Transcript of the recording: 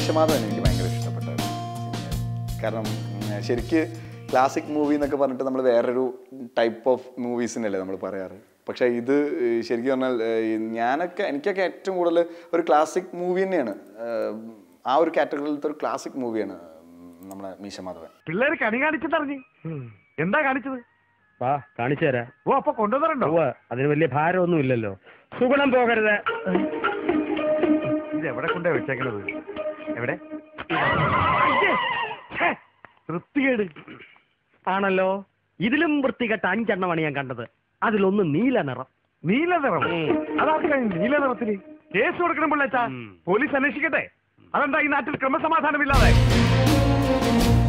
മീശമാധവൻ എനിക്ക് ഭയങ്കര ഇഷ്ടപ്പെട്ട ഒരു സിനിമയായിരുന്നു കാരണം ഉം, ശരിക്ക് ക്ലാസിക് മൂവി എന്നൊക്കെ പറഞ്ഞിട്ട് നമ്മൾ വേറൊരു ടൈപ്പ് ഓഫ് മൂവീസിനല്ലേ നമ്മൾ പറയാറ് പക്ഷേ ഇത് ഏഹ്, ശരിക്കും പറഞ്ഞാൽ ഏഹ്, ഞാനൊക്കെ എനിക്കൊക്കെ ഏറ്റവും കൂടുതൽ ഒരു ക്ലാസിക് മൂവി തന്നെയാണ് ഏഹ്, ആ ഒരു കാറ്റഗറിയിലത്തെ ഒരു ക്ലാസിക് മൂവിയാണ് നമ്മുടെ മീശമാധവൻ പിള്ളേര് കണി കാണിച്ചെന്നറിഞ്ഞ് എന്താ കാണിച്ചത് വാ കാണിച്ചു തരാം ഓ അപ്പൊ കൊണ്ടുവന്നിട്ടുണ്ടോ ഉവ്വ്, അതിന് വലിയ ഭാരമൊന്നും ഇല്ലല്ലോ സുഗുണം പോകരുത് ഇത് എവിടെ കൊണ്ടാ വെച്ചേക്കണത് എവിടെ അയ്യേ! ഛേ! വൃത്തികേട് ആണല്ലോ ഇതിലും വൃത്തികെട്ട അഞ്ചെണ്ണമാണ് ഞാൻ കണ്ടത് അതിലൊന്ന് നീല നിറം നീല നിറം അതാർക്കാ ഈ നീല നിറത്തിന് കേസ് കൊടുക്കണം പിള്ളേച്ചാ ഉം. പോലീസ് അന്വേഷിക്കട്ടെ അതെന്താ ഈ നാട്ടിൽ ക്രമസമാധാനമില്ലാതെ